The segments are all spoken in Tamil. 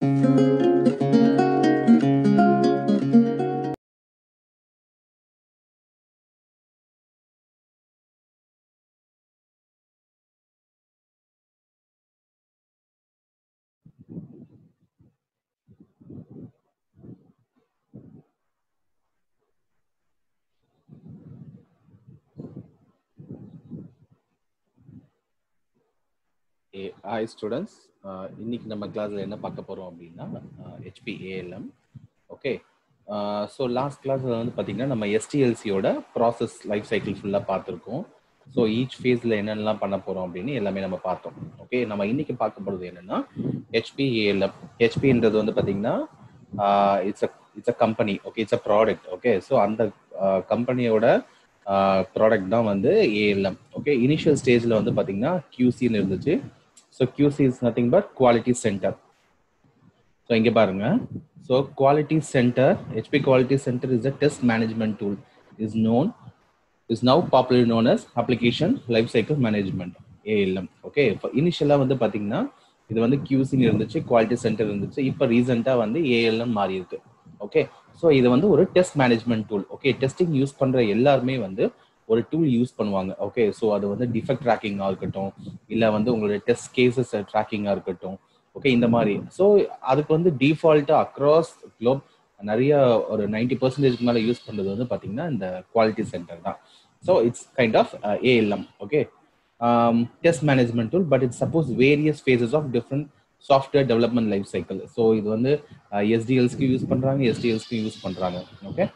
ஹாய் ஸ்டூடெண்ட்ஸ் இன்னைக்கு நம்ம கிளாஸ்ல என்ன பார்க்க போறோம் அப்படின்னா HP ALM okay so last கிளாஸ்ல வந்து பார்த்தீங்கன்னா நம்ம எஸ்டிஎல்சியோட ப்ராசஸ் லைஃப் சைக்கிள் ஃபுல்லாக பார்த்துருக்கோம் ஸோ ஈச் ஃபேஸில் என்னென்னலாம் பண்ண போகிறோம் அப்படின்னு எல்லாமே நம்ம பார்த்தோம் ஓகே நம்ம இன்னைக்கு பார்க்க போகிறது என்னன்னா ஹெச்பி ஏஎல்எம் ஹெச்பின்றது வந்து பார்த்தீங்கன்னா it's a it's a company okay it's a product okay so அந்த கம்பெனியோட ப்ராடக்ட் தான் வந்து ஏஎல்எம் ஓகே இனிஷியல் ஸ்டேஜில் வந்து பார்த்தீங்கன்னா கியூசின்னு இருந்துச்சு so QC is nothing but quality centre so இங்கே பாருங்க so quality centre HP quality centre is a test management tool is known is now popular known as application life cycle management ALM okay இப்போ இனிஷியலாக வந்து பார்த்தீங்கன்னா இது வந்து கியூசின்னு இருந்துச்சு குவாலிட்டி சென்டர் இருந்துச்சு இப்போ ரீசெண்டாக வந்து ஏஎல்எம் மாறி இருக்கு ஓகே ஸோ இது வந்து ஒரு test management tool okay testing use பண்ணுற எல்லாருமே வந்து ஒரு டூல் யூஸ் பண்ணுவாங்க ஓகே ஸோ அது வந்து டிஃபெக்ட் ட்ராக்கிங்காக இருக்கட்டும் இல்லை வந்து உங்களுடைய டெஸ்ட் கேசஸ் ட்ராக்கிங்காக இருக்கட்டும் ஓகே இந்த மாதிரி ஸோ அதுக்கு வந்து டிஃபால்ட்டாக அக்ராஸ் குளோப் நிறைய ஒரு நைன்டி பர்சன்டேஜ்க்கு மேலே யூஸ் பண்ணுறது வந்து பார்த்தீங்கன்னா இந்த குவாலிட்டி சென்டர் தான் so it's kind of ALM okay test management tool but it's suppose various phases of different software development life cycle so இது வந்து எஸ்டிஎல்ஸ்க்கு யூஸ் பண்ணுறாங்க எஸ்டிஎல்ஸ்க்கு யூஸ் பண்ணுறாங்க ஓகே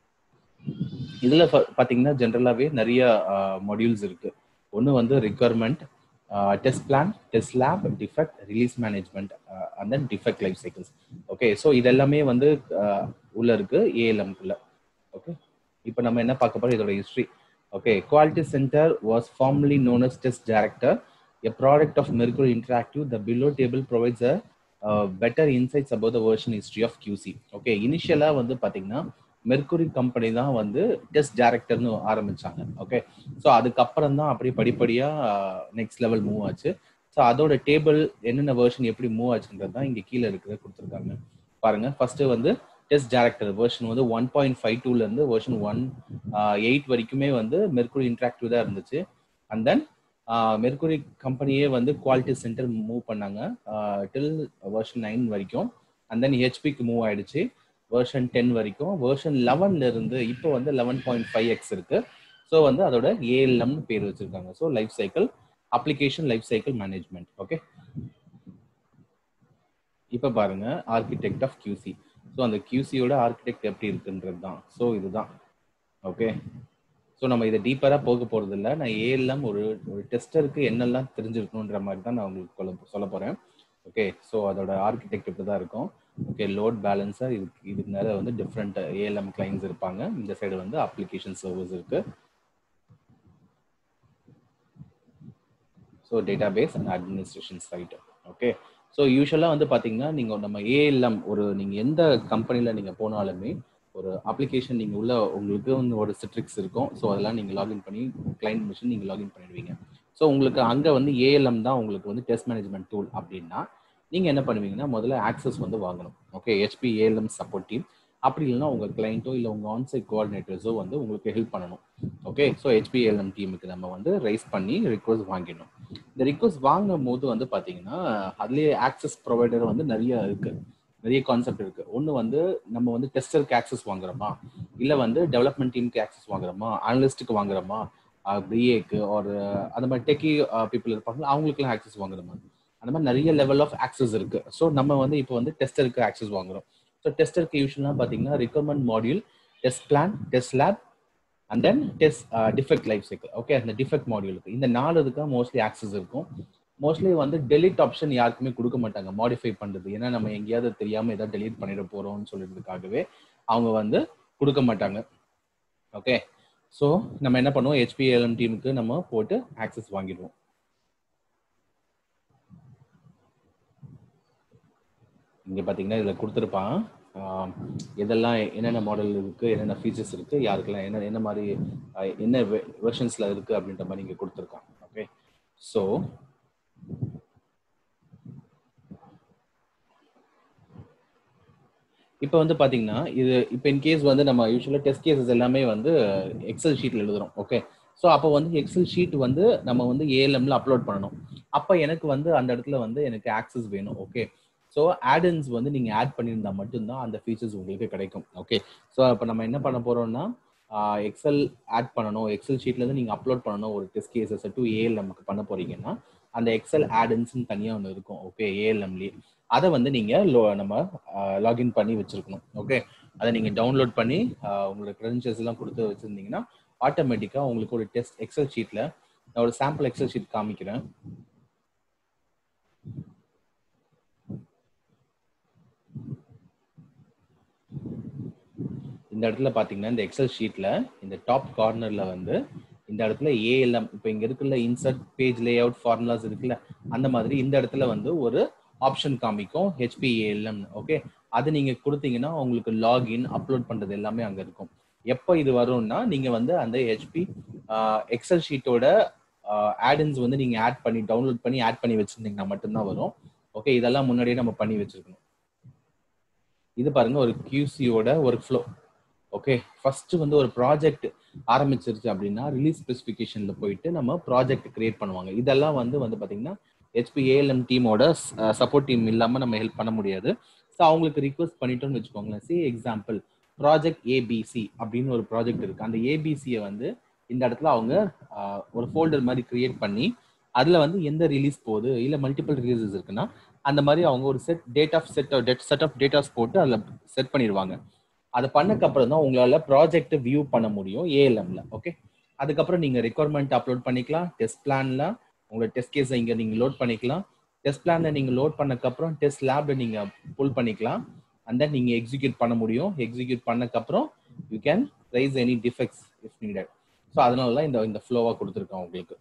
இதில் பார்த்தீங்கன்னா ஜென்ரலாகவே நிறைய மாடியூல்ஸ் இருக்கு ஒன்று வந்து requirement test plan test lab defect release management and then defect life cycles okay so இதெல்லாமே வந்து உள்ள இருக்கு ஏஎல்எம்குள்ள ஓகே இப்போ நம்ம என்ன பார்க்க போறோம் இதோட history okay quality centre was formally known as test director a product of Mercury Interactive, the below table provides a uh, better insights about the version history of QC. Okay இனிஷியலா வந்து பாத்தீங்கன்னா மெர்குரி கம்பெனி தான் வந்து டெஸ்ட் டைரக்டர்னு ஆரம்பிச்சாங்க ஓகே ஸோ அதுக்கப்புறம் தான் அப்படி படிப்படியா நெக்ஸ்ட் லெவல் மூவ் ஆச்சு ஸோ அதோட டேபிள் என்னென்ன வெர்ஷன் எப்படி மூவ் ஆச்சுன்றது தான் இங்க கீழே இருக்கிறத கொடுத்துருக்காங்க பாருங்க ஃபர்ஸ்ட் வந்து டெஸ்ட் டைரக்டர் வெர்ஷன் வந்து ஒன் பாயிண்ட் ஃபைவ் டூல இருந்து வெர்ஷன் ஒன் எயிட் வரைக்குமே வந்து மெர்குரி இன்ட்ராக்டிவ் தான் இருந்துச்சு அண்ட் தென் மெர்குரி கம்பெனியே வந்து குவாலிட்டி சென்டர் மூவ் பண்ணாங்க டில் வெர்ஷன் நைன் வரைக்கும் அண்ட் தென் ஹெச்பிக்கு மூவ் ஆயிடுச்சு வெர்ஷன் டென் வரைக்கும் வெர்ஷன் லெவன்ல இருந்து இப்போ வந்து லெவன் பாயிண்ட் ஃபைவ் எக்ஸ் இருக்கு ஸோ வந்து அதோட ஏஎல்எம்னு பேர் வச்சிருக்காங்க so life cycle application life cycle management okay இப்போ பாருங்க ஆர்கிடெக்ட் ஆஃப் கியூசி ஸோ அந்த கியூசியோட ஆர்கிடெக்ட் எப்படி இருக்குன்றது தான் ஸோ இதுதான் ஓகே ஸோ நம்ம இதை டீப்பராக போக போகிறது இல்லை நான் ஏஎல்எம் ஒரு ஒரு டெஸ்டருக்கு என்னெல்லாம் தெரிஞ்சிருக்கணுன்ற மாதிரி தான் நான் உங்களுக்கு சொல்ல போகிறேன் ஓகே ஸோ அதோட ஆர்கிடெக்ட் இப்படி தான் இருக்கும் ஓகே லோட் பேலன்ஸாக இதுக்கு இதுக்கு மேலே வந்து டிஃப்ரெண்ட் ஏஎல்எம் கிளைண்ட்ஸ் இருப்பாங்க இந்த சைடு வந்து அப்ளிகேஷன் சர்வீஸ் இருக்கு so database and administration side okay so யூஸ்வலாக வந்து பார்த்தீங்கன்னா நீங்கள் நம்ம ஏஎல்எம் ஒரு நீங்கள் எந்த கம்பெனியில் நீங்கள் போனாலுமே ஒரு அப்ளிகேஷன் நீங்கள் உள்ள உங்களுக்கு வந்து ஒரு சிட்ரிக்ஸ் இருக்கும் ஸோ அதெல்லாம் நீங்கள் லாகின் பண்ணி கிளைண்ட் மிஷின் நீங்கள் லாகின் பண்ணிடுவீங்க ஸோ உங்களுக்கு அங்கே வந்து ஏஎல்எம் தான் உங்களுக்கு வந்து டெஸ்ட் மேனேஜ்மெண்ட் டூல் அப்படின்னா நீங்கள் என்ன பண்ணுவீங்கன்னா முதல்ல ஆக்சஸ் வந்து வாங்கணும் okay HP ALM support team அப்படி இல்லைன்னா உங்கள் கிளைண்ட்டோ இல்லை உங்கள் ஆன்சைட் கோஆர்டினேட்டர்ஸோ வந்து உங்களுக்கு ஹெல்ப் பண்ணணும் ஓகே ஸோ ஹெச்பி ஏஎல்எம் டீமுக்கு நம்ம வந்து ரைஸ் பண்ணி ரிக்வஸ்ட் வாங்கிடணும் இந்த ரிக்வஸ்ட் வாங்கும் போது வந்து பார்த்தீங்கன்னா அதுலேயே ஆக்சஸ் ப்ரொவைடர் வந்து நிறைய இருக்குது நிறைய கான்செப்ட் இருக்கு ஒன்று வந்து நம்ம வந்து டெஸ்டருக்கு ஆக்சஸ் வாங்குறோமா இல்லை வந்து டெவலப்மெண்ட் டீமுக்கு ஆக்சஸ் வாங்குறோமா அனலிஸ்ட்டுக்கு வாங்குறோமா பிஏக்கு ஒரு அந்த மாதிரி டெக்கி பீப்புள் இருப்பாங்க அவங்களுக்குலாம் ஆக்சஸ் வாங்குறோமா அந்த மாதிரி நிறைய லெவல் ஆஃப் ஆக்சஸ் இருக்கு ஸோ நம்ம வந்து இப்போ வந்து டெஸ்டருக்கு ஆக்சஸ் வாங்குறோம் ஸோ டெஸ்டருக்கு யூஸ்வலாக பார்த்தீங்கன்னா requirement module test plan test lab and then test defect life cycle okay அந்த டிஃபெக்ட் மாடியூலுக்கு இந்த நாலு இதுக்கு மோஸ்ட்லி ஆக்சஸ் இருக்கும் மோஸ்ட்லி வந்து டெலிட் ஆப்ஷன் யாருக்குமே கொடுக்க மாட்டாங்க மாடிஃபை பண்றது ஏன்னா நம்ம எங்கேயாவது தெரியாம ஏதாவது டெலிட் பண்ணிட போறோம்னு சொல்றதுக்காகவே அவங்க வந்து கொடுக்க மாட்டாங்க ஓகே ஸோ நம்ம என்ன பண்ணுவோம் ஹெச்பிஎல்எம் டீமுக்கு நம்ம போட்டு ஆக்சஸ் வாங்கிடுவோம் இங்க பாத்தீங்கன்னா இதுல கொடுத்துருப்பான் எதெல்லாம் என்னென்ன மாடல் இருக்கு என்னென்ன ஃபீச்சர்ஸ் இருக்கு யாருக்கெல்லாம் என்ன என்ன மாதிரி என்ன வெர்ஷன்ஸ்ல இருக்கு அப்படின்ற மாதிரி இங்க கொடுத்துருக்காங்க ஓகே ஸோ இப்போ வந்து பாத்தீங்கன்னா இது இப்போ இன் கேஸ் வந்து நம்ம யூஸ்வலாக டெஸ்ட் கேசஸ் எல்லாமே வந்து எக்ஸல் ஷீட்ல எழுதுறோம் ஓகே ஸோ அப்போ வந்து எக்ஸல் ஷீட் வந்து நம்ம வந்து ஏஎல்எம்ல அப்லோட் பண்ணணும் அப்போ எனக்கு வந்து அந்த இடத்துல வந்து எனக்கு ஆக்சஸ் வேணும் ஓகே ஸோ ஆடன்ஸ் வந்து நீங்க ஆட் பண்ணியிருந்தா மட்டும்தான் அந்த ஃபீச்சர்ஸ் உங்களுக்கு கிடைக்கும் ஓகே ஸோ அப்போ நம்ம என்ன பண்ண போறோம்னா எக்ஸல் ஆட் பண்ணணும் எக்ஸல் ஷீட்ல இருந்து நீங்க அப்லோட் பண்ணணும் ஒரு டெஸ்ட் கேசஸ் டு ஏஎல்எம்க்கு பண்ண போறீங்கன்னா அந்த எக்ஸல் ஆடன்ஸ்னு தனியாக ஒன்று இருக்கும் ஓகே ஏஎல்எம்லேயே அதை வந்து நீங்க நம்ம லாகின் பண்ணி வச்சிருக்கணும் ஓகே அதை நீங்க டவுன்லோட் பண்ணி உங்களோட க்ரெடென்ஷியல்ஸ் எல்லாம் கொடுத்து வச்சிருந்தீங்கன்னா ஆட்டோமேட்டிக்கா உங்களுக்கு ஒரு டெஸ்ட் எக்ஸல் ஷீட்ல நான் ஒரு சாம்பிள் எக்ஸல் ஷீட் காமிக்கிறேன் இந்த இடத்துல பாத்தீங்கன்னா இந்த எக்ஸல் ஷீட்ல இந்த டாப் கார்னர்ல வந்து இந்த இடத்துல ஏஎல்எம் இப்போ இங்க இருக்குல்ல insert page layout formulas இருக்குல்ல அந்த மாதிரி இந்த இடத்துல வந்து ஒரு ஆப்ஷன் காமிக்கும் ஹெச்பிஏஎல்எம் ஓகே அது நீங்க கொடுத்தீங்கன்னா உங்களுக்கு லாகின் அப்லோட் பண்றது எல்லாமே அங்க இருக்கும் எப்போ இது வரும்னா நீங்க வந்து அந்த ஹெச்பி எக்ஸல் ஷீட்டோட ஆடன்ஸ் வந்து நீங்க ஆட் பண்ணி டவுன்லோட் பண்ணி ஆட் பண்ணி வச்சிருந்தீங்கன்னா மட்டும்தான் வரும் ஓகே இதெல்லாம் முன்னாடியே நம்ம பண்ணி வச்சிருக்கணும் இது பாருங்க ஒரு கியூசியோட ஒர்க் ஃப்ளோ ஓகே ஃபர்ஸ்ட் வந்து ஒரு ப்ராஜெக்ட் ஆரம்பிச்சிருச்சு அப்படின்னா ரிலீஸ் ஸ்பெசிஃபிகேஷன்ல போயிட்டு நம்ம ப்ராஜெக்ட் கிரியேட் பண்ணுவாங்க இதெல்லாம் வந்து வந்து பாத்தீங்கன்னா ஹெச்பி ஏஎல்எம் டீமோட சப்போர்ட் டீம் இல்லாம நம்ம ஹெல்ப் பண்ண முடியாது ஸோ அவங்களுக்கு ரிக்வஸ்ட் பண்ணிட்டோம்னு வச்சுக்கோங்களேன் சி எக்ஸாம்பிள் ப்ராஜெக்ட் ஏபிசி அப்படின்னு ஒரு ப்ராஜெக்ட் இருக்கு அந்த ஏபிசியை வந்து இந்த இடத்துல அவங்க ஒரு ஃபோல்டர் மாதிரி கிரியேட் பண்ணி அதுல வந்து எந்த ரிலீஸ் போகுது இல்ல மல்டிபிள் ரிலீசஸ் இருக்குன்னா அந்த மாதிரி அவங்க ஒரு set date of set set of datas போட்டு அதில் செட் பண்ணிடுவாங்க அதை பண்ணக்கு அப்புறம் தான் உங்களால ப்ராஜெக்ட் வியூ பண்ண முடியும் ஏஎல்எம்ல ஓகே அதுக்கப்புறம் நீங்க ரெக்குவயர்மெண்ட் அப்லோட் பண்ணிக்கலாம் டெஸ்ட் பிளான்ல உங்களோட டெஸ்ட் கேஸை இங்க நீங்க லோட் பண்ணிக்கலாம் டெஸ்ட் பிளான்ல நீங்க லோட் பண்ணக்கப்புறம் டெஸ்ட் லேப்ல நீங்க புல் பண்ணிக்கலாம் அண்ட் தென் நீங்க எக்ஸிக்யூட் பண்ண முடியும் எக்ஸிக்யூட் பண்ணக்கப்புறம் you can raise any defects if needed so அதனால தான் இந்த இந்த ஃப்ளோவா கொடுத்துருக்கேன் உங்களுக்கு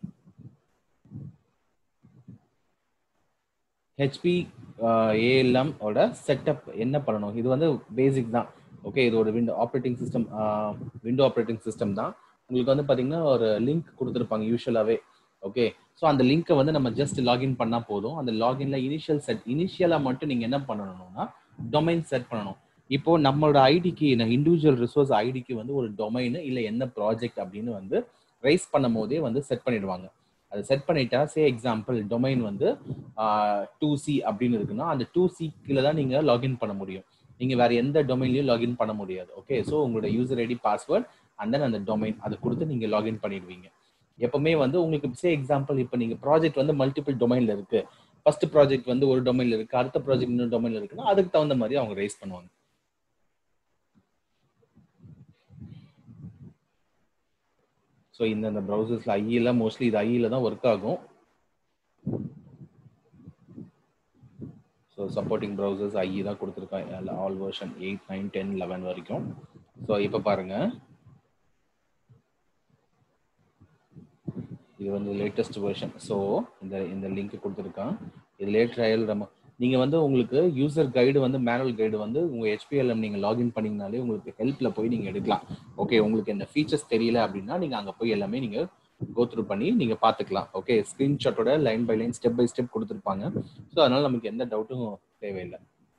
ஹெச்பி ஏஎல்எம் ஓட செட்டப் என்ன பண்ணணும் இது வந்து பேசிக் தான் ஓகே இது ஒரு window operating system window operating system தான் உங்களுக்கு வந்து பார்த்தீங்கன்னா ஒரு லிங்க் கொடுத்துருப்பாங்க யூஸ்வலாகவே ஓகே ஸோ அந்த லிங்க்கை வந்து நம்ம ஜஸ்ட் லாகின் பண்ணால் போதும் அந்த லாகின்ல இனிஷியல் செட் இனிஷியலாக மட்டும் நீங்கள் என்ன பண்ணணும்னா டொமைன் செட் பண்ணணும் இப்போ நம்மளோட ஐடிக்கு இண்டிவிஜுவல் ரிசோர்ஸ் ஐடிக்கு வந்து ஒரு டொமைனு இல்லை என்ன ப்ராஜெக்ட் அப்படின்னு வந்து ரைஸ் பண்ணும் போதே வந்து செட் பண்ணிடுவாங்க அதை செட் பண்ணிட்டா சே எக்ஸாம்பிள் டொமைன் வந்து டூ சி அப்படின்னு இருக்குன்னா அந்த டூ சி கீழே தான் நீங்கள் லாகின் பண்ண முடியும் நீங்கள் வேற எந்த டொமைன்லையும் லாகின் பண்ண முடியாது ஓகே ஸோ உங்களோட user ID password and then அந்த டொமைன் அதை கொடுத்து நீங்கள் லாகின் பண்ணிடுவீங்க எப்பவுமே வந்து உங்களுக்கு சே எக்ஸாம்பிள் இப்போ நீங்கள் ப்ராஜெக்ட் வந்து மல்டிபிள் டொமைன்ல இருக்கு ஃபர்ஸ்ட் ப்ராஜெக்ட் வந்து ஒரு டொமைன்ல இருக்கு அடுத்த ப்ராஜெக்ட் இன்னொரு டொமைன்ல இருக்குன்னா அதுக்கு தகுந்த மாதிரி அவங்க ரைஸ் பண்ணுவாங்க ஸோ இந்த இந்த ப்ரௌசர்ஸ்ல ஐஇல மோஸ்ட்லி இது ஐஇல தான் ஒர்க் ஆகும் ஸோ சப்போர்ட்டிங் ப்ரௌசர்ஸ் ஐஇ தான் கொடுத்துருக்காங்க all version eight nine ten eleven வரைக்கும் ஸோ இப்போ பாருங்க இது வந்து லேட்டஸ்ட் வெர்ஷன் ஸோ இந்த இந்த லிங்க் கொடுத்துருக்கான் இதுலேயே ட்ரையல் நம்ம நீங்கள் வந்து உங்களுக்கு யூசர் கைடு வந்து மேனுவல் கைடு வந்து உங்கள் ஹெச்பிஎல்எம் நீங்கள் லாகின் பண்ணிங்கனாலே உங்களுக்கு ஹெல்ப்பில் போய் நீங்கள் எடுக்கலாம் ஓகே உங்களுக்கு இந்த ஃபீச்சர்ஸ் தெரியல அப்படின்னா நீங்கள் அங்கே போய் எல்லாமே நீங்கள் கோ த்ரூ பண்ணி நீங்கள் பார்த்துக்கலாம் ஓகே ஸ்க்ரீன்ஷாட்டோட line by line step by step கொடுத்துருப்பாங்க ஸோ அதனால நமக்கு எந்த டவுட்டும் தேவையில்லை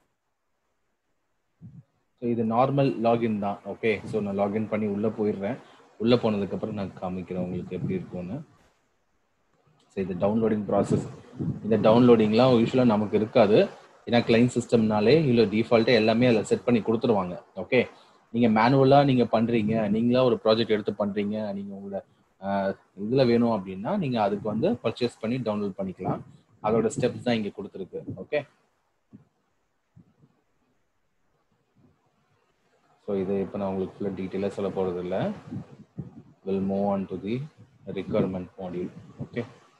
ஸோ இது நார்மல் லாகின் தான் ஓகே ஸோ நான் லாகின் பண்ணி உள்ளே போயிடுறேன் உள்ளே போனதுக்கப்புறம் நான் காமிக்கிறேன் உங்களுக்கு எப்படி இருக்கும்னு ஸோ இது டவுன்லோடிங் ப்ராசஸ் இந்த டவுன்லோடிங்லாம் யூஸ்வலாக நமக்கு இருக்காது ஏன்னா கிளைண்ட் சிஸ்டம்னாலே இல்லை டிஃபால்ட்டாக எல்லாமே அதில் செட் பண்ணி கொடுத்துருவாங்க ஓகே நீங்கள் மேனுவலாக நீங்கள் பண்ணுறீங்க நீங்களா ஒரு ப்ராஜெக்ட் எடுத்து பண்ணுறீங்க நீங்கள் உங்களோட இதில் வேணும் அப்படின்னா நீங்கள் அதுக்கு வந்து பர்ச்சேஸ் பண்ணி டவுன்லோட் பண்ணிக்கலாம் அதோட ஸ்டெப்ஸ் தான் இங்கே கொடுத்துருக்கு ஓகே ஸோ இது இப்போ நான் உங்களுக்கு ஃபுல்லாக டீட்டெயிலாக சொல்ல போகிறது இல்லை will move on to the requirement module okay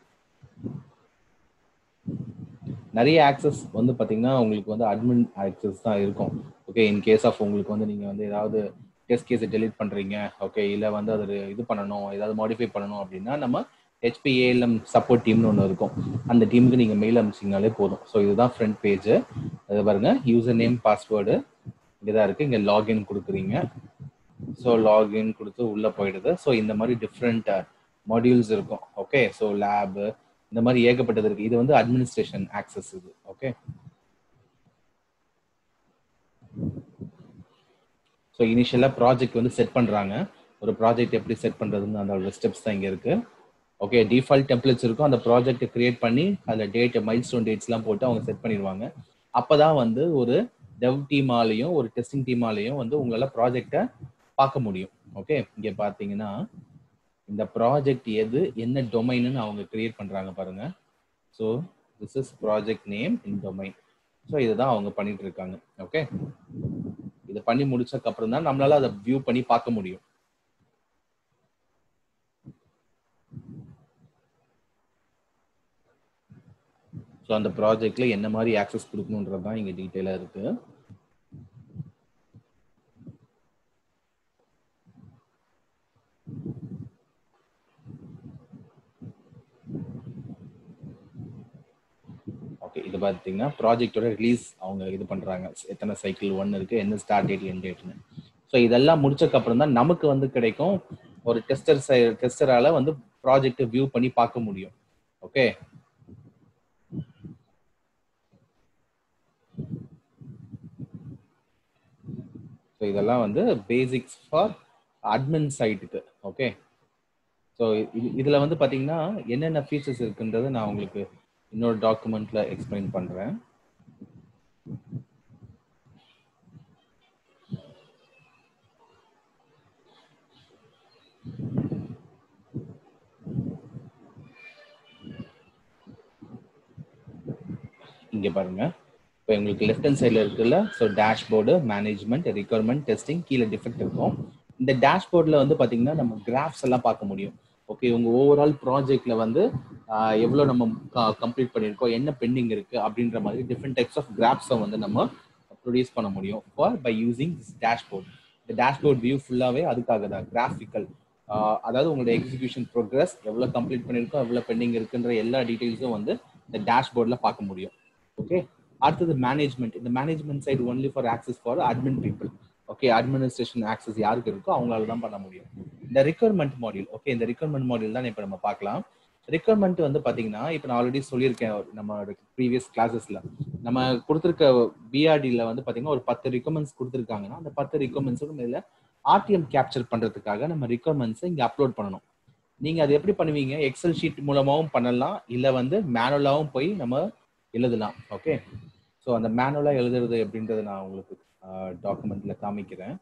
நிறைய ஆக்சஸ் வந்து பார்த்தீங்கன்னா உங்களுக்கு வந்து அட்மின் ஆக்சஸ் தான் இருக்கும் ஓகே இன் கேஸ் ஆஃப் உங்களுக்கு வந்து நீங்கள் வந்து ஏதாவது டெஸ்ட் கேஸை டெலிட் பண்ணுறீங்க ஓகே இல்லை வந்து அது இது பண்ணணும் ஏதாவது மாடிஃபை பண்ணணும் அப்படின்னா நம்ம ஹெச்பிஏஎல்எம் சப்போர்ட் டீம்னு ஒன்று இருக்கும் அந்த டீமுக்கு நீங்கள் மெயில் அனுப்பிச்சிங்கனாலே போதும் ஸோ இதுதான் ஃப்ரண்ட் பேஜ் அது பாருங்க யூசர் நேம் பாஸ்வேர்டு இங்கே தான் இருக்குது இங்கே லாகின் கொடுக்குறீங்க ஸோ லாகின் கொடுத்து உள்ளே போயிடுது ஸோ இந்த மாதிரி டிஃப்ரெண்ட் மாடியூல்ஸ் இருக்கும் ஓகே ஸோ லேபு இந்த மாதிரி ஏகப்பட்டது இருக்கு இது வந்து அட்மினிஸ்ட்ரேஷன் ஆக்சஸ் இது ஓகே ஸோ இனிஷியலாக ப்ராஜெக்ட் வந்து செட் பண்ணுறாங்க ஒரு ப்ராஜெக்ட் எப்படி செட் பண்ணுறதுன்னு அந்த ஸ்டெப்ஸ் தான் இங்கே இருக்குது ஓகே டிஃபால்ட் டெம்ப்ளேட்ஸ் இருக்கும் அந்த ப்ராஜெக்ட் கிரியேட் பண்ணி அதில் டேட் மைல் ஸ்டோன் டேட்ஸ்லாம் போட்டு அவங்க செட் பண்ணிடுவாங்க அப்போ தான் வந்து ஒரு டெவ் டீமாலையும் ஒரு டெஸ்டிங் டீமாலையும் வந்து உங்களால் ப்ராஜெக்டை பார்க்க முடியும் ஓகே இங்கே பார்த்தீங்கன்னா இந்த ப்ராஜெக்ட் எது என்ன டொமைன்னு அவங்க கிரியேட் பண்ணுறாங்க பாருங்க so this is project name in domain so இதுதான் அவங்க பண்ணிட்டு இருக்காங்க ஓகே இதை பண்ணி முடிச்சதுக்கு அப்புறம் தான் நம்மளால அதை வியூ பண்ணி பார்க்க முடியும் ஸோ அந்த ப்ராஜெக்ட்ல என்ன மாதிரி ஆக்சஸ் கொடுக்கணுன்றது தான் இங்கே டீட்டெயிலாக இருக்கு ஓகே இது பார்த்தீங்கன்னா ப்ராஜெக்டோட ரிலீஸ் அவங்க இது பண்ணுறாங்க எத்தனை சைக்கிள் ஒன் இருக்கு என்ன ஸ்டார்ட் டேட் என் டேட்னு ஸோ இதெல்லாம் முடிச்சதுக்கு அப்புறம் தான் நமக்கு வந்து கிடைக்கும் ஒரு டெஸ்டர் டெஸ்டரால வந்து ப்ராஜெக்ட் வியூ பண்ணி பார்க்க முடியும் ஓகே ஸோ இதெல்லாம் வந்து பேசிக்ஸ் ஃபார் அட்மின் சைட்டுக்கு ஓகே ஸோ இது இதில் வந்து பார்த்தீங்கன்னா என்னென்ன ஃபீச்சர்ஸ் இருக்குன்றதை நான் உங்களுக்கு இன்னொரு டாக்குமெண்ட்ல எக்ஸ்பிளைன் பண்ணுறேன் இங்கே பாருங்க இப்போ உங்களுக்கு லெஃப்ட் ஹேண்ட் சைடில் இருக்குல்ல so dashboard management requirement testing கீழே டிஃபெக்ட் இருக்கும் இந்த டேஷ்போர்டில் வந்து பார்த்தீங்கன்னா நம்ம கிராஃப்ஸ் எல்லாம் பார்க்க முடியும் ஓகே உங்க ஓவரால் ப்ராஜெக்ட்ல வந்து எவ்வளோ நம்ம கம்ப்ளீட் பண்ணியிருக்கோம் என்ன பெண்டிங் இருக்கு அப்படின்ற மாதிரி டிஃப்ரெண்ட் டைப்ஸ் ஆஃப் கிராஃப்ஸை வந்து நம்ம ப்ரொடியூஸ் பண்ண முடியும் ஃபார் பை யூசிங் டேஷ்போர்ட் இந்த டேஷ்போர்ட் வியூ ஃபுல்லாகவே அதுக்காக தான் கிராஃபிக்கல் அதாவது உங்களோட எக்ஸிகியூஷன் ப்ரோக்ரஸ் எவ்வளோ கம்ப்ளீட் பண்ணியிருக்கோம் எவ்வளோ பெண்டிங் இருக்குன்ற எல்லா டீட்டெயில்ஸும் வந்து இந்த டேஷ்போர்டில் பார்க்க முடியும் ஓகே அடுத்தது மேனேஜ்மெண்ட் இந்த management side only for access for admin people okay administration access யாருக்கு இருக்கோ அவங்களால தான் பண்ண முடியும் இந்த ரிக்வயர்மெண்ட் மாடியூல் ஓகே இந்த ரிக்வயர்மெண்ட் மாடியூல் தான் இப்போ நம்ம பார்க்கலாம் ரிக்வயர்மெண்ட் வந்து பாத்தீங்கன்னா இப்போ நான் ஆல்ரெடி சொல்லியிருக்கேன் நம்ம ப்ரீவியஸ் கிளாஸஸ்ல நம்ம கொடுத்துருக்க பிஆர்டியில் வந்து பாத்தீங்கன்னா ஒரு பத்து ரிக்வயர்மெண்ட்ஸ் கொடுத்துருக்காங்கன்னா அந்த பத்து ரிக்வயர்மெண்ட்ஸுக்கும் மேல ஆர்டிஎம் கேப்சர் பண்றதுக்காக நம்ம ரிக்வயர்மெண்ட்ஸை இங்க அப்லோட் பண்ணணும் நீங்க அது எப்படி பண்ணுவீங்க எக்ஸல் ஷீட் மூலமாவும் பண்ணலாம் இல்ல வந்து மேனுவலாவும் போய் நம்ம எழுதலாம் ஓகே ஸோ அந்த மேனுவலா எழுதுறது எப்படின்றத நான் உங்களுக்கு டாக்குமெண்ட்ல காமிக்கிறேன்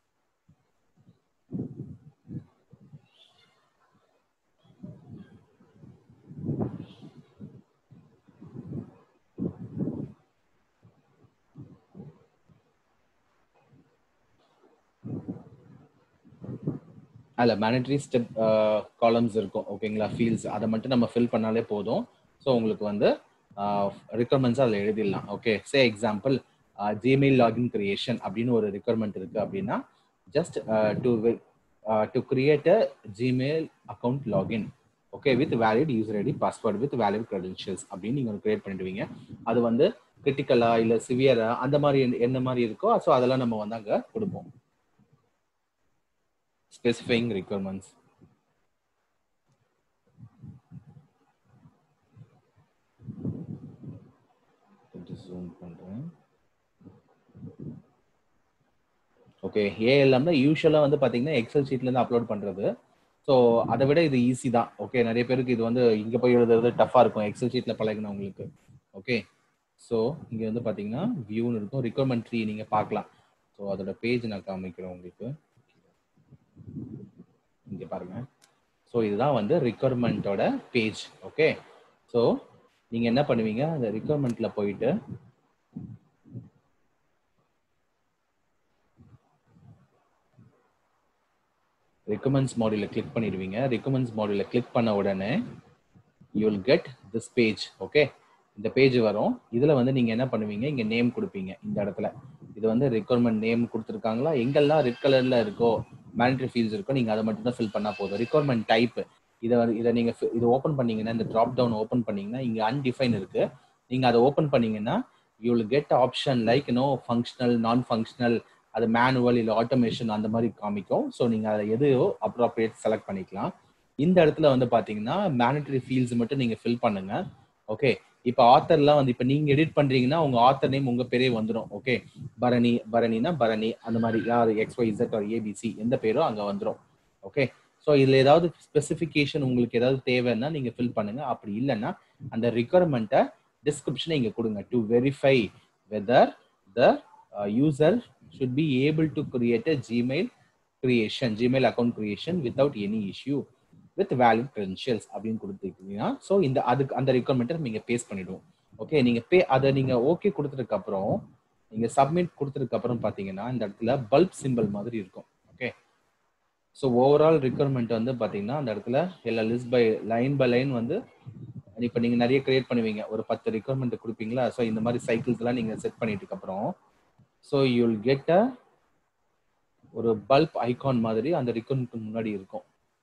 அதில் மேனட்ரி ஸ்டெப் காலம்ஸ் இருக்கும் ஓகேங்களா ஃபீல்ட்ஸ் அதை மட்டும் நம்ம ஃபில் பண்ணாலே போதும் ஸோ உங்களுக்கு வந்து ரிக்வயர்மெண்ட்ஸ் அதில் எழுதிடலாம் okay say example Gmail login creation அப்படின்னு ஒரு ரிக்வயர்மெண்ட் இருக்கு அப்படின்னா just to to create a Gmail account login okay with valid user ID password with valid credentials அப்படின்னு நீங்கள் கிரியேட் பண்ணிடுவீங்க அது வந்து கிரிட்டிக்கலா இல்லை சிவியரா அந்த மாதிரி என்ன மாதிரி இருக்கோ ஸோ அதெல்லாம் நம்ம வந்து அங்கே கொடுப்போம் specifying requirements. ஜூம் பண்றேன் ஓகே ஏஎல்எம்ல யூஸ்வலா வந்து பாத்தீங்கன்னா எக்ஸல் ஷீட்ல இருந்து அப்லோட் பண்றது ஸோ அதை விட இது ஈஸி தான் ஓகே நிறைய பேருக்கு இது வந்து இங்க போய் எழுதுறது டஃபா இருக்கும் எக்ஸல் ஷீட்ல பழகினவங்களுக்கு ஓகே ஸோ இங்க வந்து பாத்தீங்கன்னா வியூன்னு இருக்கும் ரிக்வயர்மெண்ட் ட்ரீ நீங்க பார்க்கலாம் ஸோ அதோட பேஜ் நான் காமிக்கிறேன் உங்களுக்கு இங்க பாருங்க ஸோ இதுதான் வந்து ரிக்வயர்மெண்ட்டோட பேஜ் ஓகே ஸோ நீங்க என்ன பண்ணுவீங்க அந்த ரிக்வயர்மெண்ட்ல போயிட்டு ரெக்கமெண்ட்ஸ் மாடியூல கிளிக் பண்ணிடுவீங்க ரெக்கமெண்ட்ஸ் மாடியூல கிளிக் பண்ண உடனே you will get this page okay இந்த பேஜ் வரும் இதுல வந்து நீங்க என்ன பண்ணுவீங்க இங்க நேம் கொடுப்பீங்க இந்த இடத்துல இது வந்து ரெக்வயர்மெண்ட் நேம் கொடுத்துருக்காங்களா எங்கெல்லாம் ரெட் கலர்ல இருக்கோ மேனிட்டரி ஃபீல்ட்ஸ் இருக்கோ நீங்க அதை மட்டும் தான் ஃபில் பண்ணா போதும் ரெக்வயர்மெண்ட் டைப் இதை வந்து இதை நீங்க இது ஓப்பன் பண்ணீங்கன்னா இந்த ட்ராப் டவுன் ஓப்பன் பண்ணீங்கன்னா இங்க அன்டிஃபைன் இருக்கு நீங்க அதை ஓப்பன் பண்ணீங்கன்னா you will get option like no functional non functional அது மேனுவல் இல்லை ஆட்டோமேஷன் அந்த மாதிரி காமிக்கும் ஸோ நீங்கள் அதை எதையோ அப்ராப்ரியேட் செலக்ட் பண்ணிக்கலாம் இந்த இடத்துல வந்து பார்த்தீங்கன்னா மேனிட்டரி ஃபீல்ட்ஸ் மட்டும் நீங்கள் ஃபில் பண்ணுங்க ஓகே இப்போ ஆத்தர்லாம் வந்து இப்போ நீங்க எடிட் பண்றீங்கன்னா உங்க ஆத்தர் நேம் உங்க பேரே வந்துடும் ஓகே பரணி பரணினா பரணி அந்த மாதிரி யார் X Y Z or ABC எந்த பேரோ அங்க வந்துடும் ஓகே ஸோ இதுல ஏதாவது ஸ்பெசிஃபிகேஷன் உங்களுக்கு ஏதாவது தேவைன்னா நீங்க ஃபில் பண்ணுங்க அப்படி இல்லைன்னா அந்த ரிக்குவயர்மெண்ட்டை டிஸ்கிரிப்ஷனை இங்க கொடுங்க to verify whether the user should be able to create a Gmail creation Gmail account creation without any issue with valid credentials அப்படின்னு கொடுத்துருக்கீங்கன்னா ஸோ இந்த அதுக்கு அந்த ரிக்குவயர்மெண்ட்டை நீங்க பேஸ் பண்ணிடுவோம் ஓகே நீங்க பே அதை நீங்க ஓகே கொடுத்ததுக்கு அப்புறம் நீங்க சப்மிட் கொடுத்ததுக்கு அப்புறம் பாத்தீங்கன்னா இந்த இடத்துல பல்ப் சிம்பிள் மாதிரி இருக்கும் ஓகே ஸோ ஓவரால் ரிக்குவயர்மெண்ட் வந்து பாத்தீங்கன்னா அந்த இடத்துல எல்லா list by line by line வந்து இப்போ நீங்க நிறைய கிரியேட் பண்ணுவீங்க ஒரு பத்து ரிக்குவயர்மெண்ட் கொடுப்பீங்களா ஸோ இந்த மாதிரி சைக்கிள்ஸ் எல்லாம் நீங்க செட் பண்ணிட்டு அப்புறம் ஸோ யூல் கெட் அ ஒரு பல்ப் ஐகான் மாதிரி அந்த ரிக்குவயர்மெண்ட் முன்னாடி இருக்கும்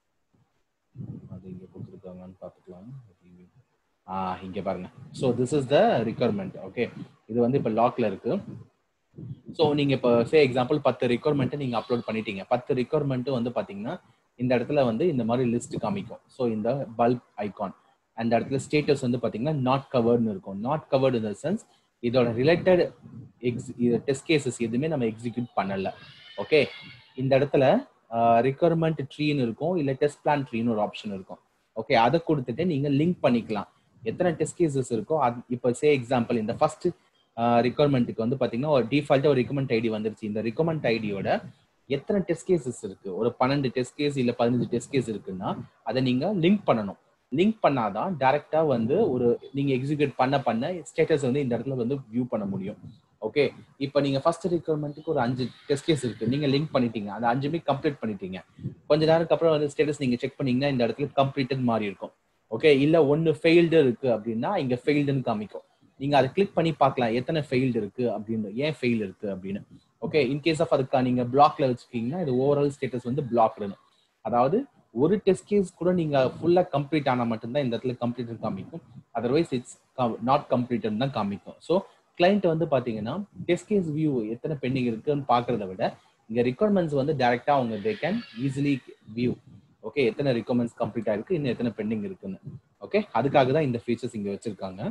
அது இங்க கொடுத்துருக்காங்கன்னு பார்த்துக்கலாம் ஆ இங்க பாருங்க so this is the requirement okay இது வந்து இப்போ லாக்ல இருக்கு ஸோ நீங்க இப்போ சே எக்ஸாம்பிள் பத்து ரிக்குவயர்மெண்ட்டை நீங்க அப்லோட் பண்ணிட்டீங்க பத்து ரிக்குவயர்மெண்ட்டும் வந்து பாத்தீங்கன்னா இந்த இடத்துல வந்து இந்த மாதிரி லிஸ்ட் காமிக்கும் ஸோ இந்த பல்ப் ஐகான் அந்த இடத்துல ஸ்டேட்டஸ் வந்து பாத்தீங்கன்னா நாட் கவர்ட்னு இருக்கும் not covered in the sense இதோட ரிலேட்டட் எக்ஸ் டெஸ்ட் கேசஸ் எதுவுமே நம்ம எக்ஸிக்யூட் பண்ணல ஓகே இந்த இடத்துல ரிக்குவயர்மெண்ட் ட்ரீன்னு இருக்கும் இல்ல டெஸ்ட் பிளான் ட்ரீன்னு ஒரு ஆப்ஷன் இருக்கும் ஓகே அதை கொடுத்துட்டு நீங்க லிங்க் பண்ணிக்கலாம் எத்தனை டெஸ்ட் கேசஸ் இருக்கோ அது இப்போ சே எக்ஸாம்பிள் இந்த ஃபர்ஸ்ட் ரிக்குவயர்மெண்ட்டுக்கு வந்து பாத்தீங்கன்னா ஒரு டிஃபால்ட்டா ஒரு ரிகமெண்ட் ஐடி வந்துருச்சு இந்த ரிகமெண்ட் ஐடியோட எத்தனை டெஸ்ட் கேசஸ் இருக்கு ஒரு பன்னெண்டு டெஸ்ட் கேஸ் இல்ல பதினஞ்சு டெஸ்ட் கேஸ் இருக்குன்னா அதை நீங்க லிங்க் பண்ணணும் லிங்க் பண்ணாதான் டைரக்டா வந்து ஒரு நீங்க எக்ஸிக்யூட் பண்ண பண்ண ஸ்டேட்டஸ் வந்து இந்த இடத்துல வந்து வியூ பண்ண முடியும் ஓகே இப்போ நீங்க ஃபர்ஸ்ட் ரிக்வயர்மெண்ட்டுக்கு ஒரு அஞ்சு டெஸ்ட் கேஸ் இருக்கு நீங்க லிங்க் பண்ணிட்டீங்க அந்த அஞ்சுமே கம்ப்ளீட் பண்ணிட்டீங்க கொஞ்ச நேரத்துக்கு அப்புறம் வந்து ஸ்டேட்டஸ் நீங்க செக் பண்ணீங்கன்னா இந்த இடத்துல கம்ப்ளீட்டட் மாறி இருக்கும் ஓகே இல்ல ஒன்னு ஃபெயில்டு இருக்கு அப்படின்னா இங்க ஃபெயில்டுன்னு காமிக்கும் நீங்க அதை கிளிக் பண்ணி பார்க்கலாம் எத்தனை ஃபெயில்டு இருக்கு அப்படின்னு ஏன் ஃபெயில் இருக்கு அப்படின்னு ஓகே இன்கேஸ் ஆஃப் அதுக்கு நீங்க பிளாக்ல வச்சுக்கீங்கன்னா இது ஓவரால் ஸ்டேட்டஸ் வந்து பிளாக்டுன்னு அதாவது ஒரு டெஸ்ட் கேஸ் கூட நீங்க ஃபுல்லா கம்ப்ளீட் ஆனா மட்டும்தான் இந்த இடத்துல கம்ப்ளீட் காமிக்கும் அதர்வைஸ் இட்ஸ் நாட் கம்ப்ளீட் தான் காமிக்கும் ஸோ கிளைண்ட் வந்து பாத்தீங்கன்னா டெஸ்ட் கேஸ் வியூ எத்தனை பெண்டிங் இருக்குன்னு பாக்குறத விட இங்க ரிக்வயர்மெண்ட்ஸ் வந்து டைரக்டா அவங்க they can easily view okay எத்தனை ரிக்வயர்மெண்ட்ஸ் கம்ப்ளீட் ஆயிருக்கு இன்னும் எத்தனை பெண்டிங் இருக்குன்னு ஓகே அதுக்காக தான் இந்த ஃபீச்சர்ஸ் இங்க வச்சிருக்காங்க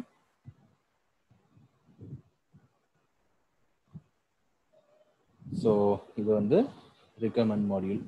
ஸோ இது வந்து ரிக்வயர்மெண்ட் மாடியூல்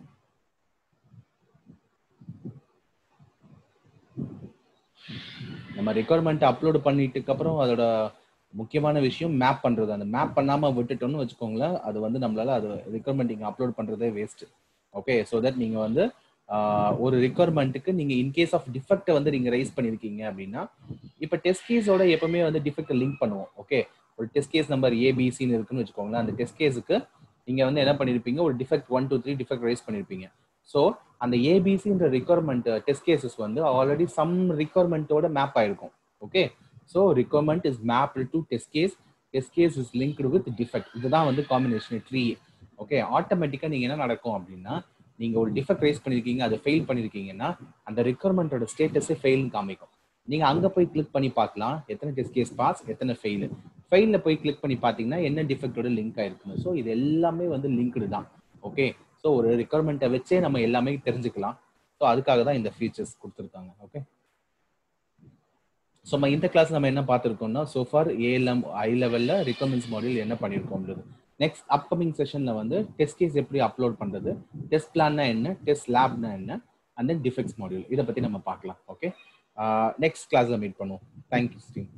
நம்ம ரெக்குவயர்மெண்ட் அப்லோட் பண்ணிட்டுக்கு அப்புறம் அதோட முக்கியமான விஷயம் மேப் பண்றது அந்த மேப் பண்ணாம விட்டுட்டோம்னு வச்சுக்கோங்களேன் அது வந்து நம்மளால அது ரெக்குவயர்மெண்ட் நீங்க அப்லோட் பண்றதே வேஸ்ட் ஓகே ஸோ தட் நீங்க வந்து ஒரு ரிக்குவயர்மெண்ட்டுக்கு நீங்க இன்கேஸ் ஆஃப் டிஃபெக்ட் வந்து நீங்க ரைஸ் பண்ணிருக்கீங்க அப்படின்னா இப்ப டெஸ்ட் கேஸோட எப்பவுமே வந்து டிஃபெக்ட் லிங்க் பண்ணுவோம் ஓகே ஒரு டெஸ்ட் கேஸ் நம்பர் ஏபிசின்னு இருக்குன்னு வச்சுக்கோங்களேன் அந்த டெஸ்ட் கேஸுக்கு நீங்க வந்து என்ன பண்ணிருப்பீங்க ஒரு defect one two three defect raise பண்ணிருப்பீங்க ஸோ அந்த ஏபிசின்ற ரிக்குவயர்மெண்ட் டெஸ்ட் கேசஸ் வந்து ஆல்ரெடி சம் ரிக்குவயர்மெண்ட்டோட மேப் ஆயிருக்கும் okay so requirement is map to test case test case is linked with defect இதுதான் வந்து காம்பினேஷன் ட்ரீ ஓகே ஆட்டோமேட்டிக்கா நீங்க என்ன நடக்கும் அப்படின்னா நீங்க ஒரு டிஃபெக்ட் ரைஸ் பண்ணிருக்கீங்க அதை ஃபெயில் பண்ணிருக்கீங்கன்னா அந்த ரிக்குவயர்மெண்டோட ஸ்டேட்டஸே ஃபெயில்னு காமிக்கும் நீங்க அங்க போய் கிளிக் பண்ணி பார்க்கலாம் எத்தனை டெஸ்ட் கேஸ் பாஸ் எத்தனை ஃபெயில் ஃபெயில போய் கிளிக் பண்ணி பாத்தீங்கன்னா என்ன டிஃபெக்டோட லிங்க் ஆயிருக்குன்னு ஸோ இது எல்லாமே வந்து லிங்க்டு தான் ஓகே ஸோ ஒரு ரிக்குவயர்மெண்ட்டை வச்சே நம்ம எல்லாமே தெரிஞ்சுக்கலாம் ஸோ அதுக்காக தான் இந்த ஃபீச்சர்ஸ் கொடுத்துருக்காங்க ஓகே ஸோ நம்ம இந்த கிளாஸ் நம்ம என்ன பார்த்துருக்கோம்னா சோஃபார் ஏஎல்எம் ஐ லெவலில் ரிக்வயர்மெண்ட்ஸ் மாடியூல் என்ன பண்ணியிருக்கோம்ன்றது நெக்ஸ்ட் அப்கமிங் செஷன்ல வந்து டெஸ்ட் கேஸ் எப்படி அப்லோட் பண்றது டெஸ்ட் பிளான்னா என்ன டெஸ்ட் லேப்னா என்ன அண்ட் தென் டிஃபெக்ட்ஸ் மாடியூல் இதை பத்தி நம்ம பார்க்கலாம் ஓகே நெக்ஸ்ட் கிளாஸ்ல மீட் பண்ணுவோம் தேங்க்யூ ஸ்டீம்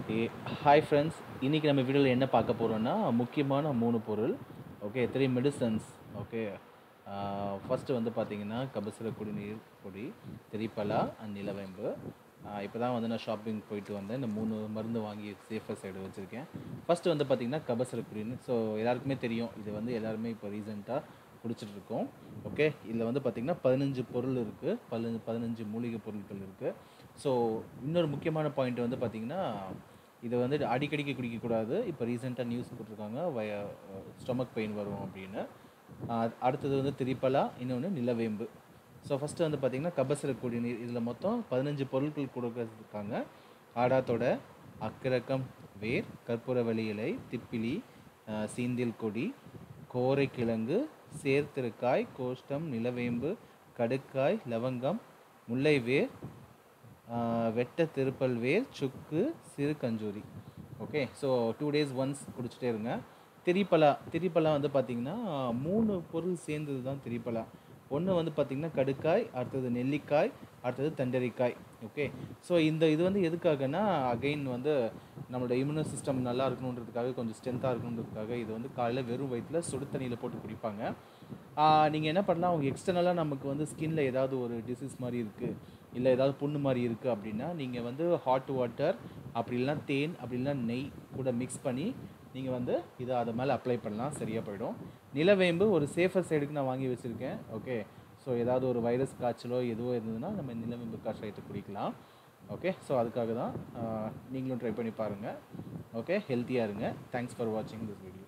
ஓகே ஹாய் ஃப்ரெண்ட்ஸ் இன்றைக்கி நம்ம வீடியோவில் என்ன பார்க்க போகிறோம்னா முக்கியமான மூணு பொருள் okay three medicines okay first வந்து பார்த்தீங்கன்னா கபசுர குடிநீர் பொடி திரிப்பலா அண்ட் நிலவேம்பு இப்போ தான் வந்து நான் ஷாப்பிங் போயிட்டு வந்தேன் இந்த மூணு மருந்து வாங்கி சேஃபர் சைடு வச்சுருக்கேன் ஃபஸ்ட்டு வந்து பார்த்திங்கன்னா கபசுர குடிநீர் ஸோ எல்லாருக்குமே தெரியும் இது வந்து எல்லாருமே இப்போ ரீசெண்டாக குடிச்சிட்டு இருக்கோம் ஓகே இதில் வந்து பார்த்திங்கன்னா பதினஞ்சு பொருள் இருக்குது பதினஞ்சு பதினஞ்சு மூலிகை பொருட்கள் இருக்குது ஸோ இன்னொரு முக்கியமான பாயிண்ட் வந்து பார்த்திங்கன்னா இதை வந்து அடிக்கடிக்கு குடிக்கக்கூடாது இப்போ ரீசெண்டாக நியூஸ் போட்டிருக்காங்க வய ஸ்டொமக் பெயின் வரும் அப்படின்னு ஆஹ் அடுத்தது வந்து திரிப்பலா இன்னொன்று நிலவேம்பு ஸோ ஃபஸ்ட்டு வந்து பார்த்திங்கன்னா கபசுர குடிநீர் இதில் மொத்தம் பதினஞ்சு பொருட்கள் கொடுக்கறதுக்காங்க ஆடாத்தோட அக்கிரக்கம் வேர் கற்பூரவள்ளி இலை திப்பிலி ஆஹ் சீந்தில் கொடி கோரைக்கிழங்கு சேர்த்திருக்காய் கோஷ்டம் நிலவேம்பு கடுக்காய் லவங்கம் முல்லை வேர் ஆஹ் வெட்ட திருப்பல் வேர் சுக்கு சிறு கஞ்சூரி okay so two days once குடிச்சிட்டே இருங்க திரிப்பலா திரிப்பலா வந்து பார்த்திங்கன்னா மூணு பொருள் சேர்ந்தது தான் திரிப்பலா ஒன்று வந்து பார்த்திங்கன்னா கடுக்காய் அடுத்தது நெல்லிக்காய் அடுத்தது தண்டரிக்காய் ஓகே ஸோ இந்த இது வந்து எதுக்காகனா அகைன் வந்து நம்மளோட இம்யூனோ சிஸ்டம் நல்லா இருக்கணுன்றதுக்காக கொஞ்சம் ஸ்ட்ரென்த்தாக இருக்கணுன்றதுக்காக இது வந்து காலையில் வெறும் வயிற்றில் சுடு தண்ணியில் போட்டு குடிப்பாங்க நீங்கள் என்ன பண்ணலாம் அவங்க எக்ஸ்டர்னலாக நமக்கு வந்து ஸ்கின்ல ஏதாவது ஒரு டிசீஸ் மாதிரி இருக்குது இல்லை ஏதாவது புண்ணு மாதிரி இருக்குது அப்படின்னா நீங்கள் வந்து ஹாட் வாட்டர் அப்படி இல்லைனா தேன் அப்படி இல்லைனா நெய் கூட மிக்ஸ் பண்ணி நீங்கள் வந்து இதை அதை மேலே அப்ளை பண்ணலாம் சரியாக போயிடும் நிலவேம்பு ஒரு சேஃபர் சைடுக்கு நான் வாங்கி வச்சுருக்கேன் ஓகே ஸோ ஏதாவது ஒரு வைரஸ் காய்ச்சலோ எதுவோ இருந்ததுன்னா நம்ம நிலவேம்பு காய்ச்சலாயிட்டு குடிக்கலாம் ஓகே ஸோ அதுக்காக தான் ஆஹ், நீங்களும் ட்ரை பண்ணி பாருங்கள் ஓகே ஹெல்த்தியாக இருங்க தேங்க்ஸ் ஃபார் வாட்சிங் திஸ் வீடியோ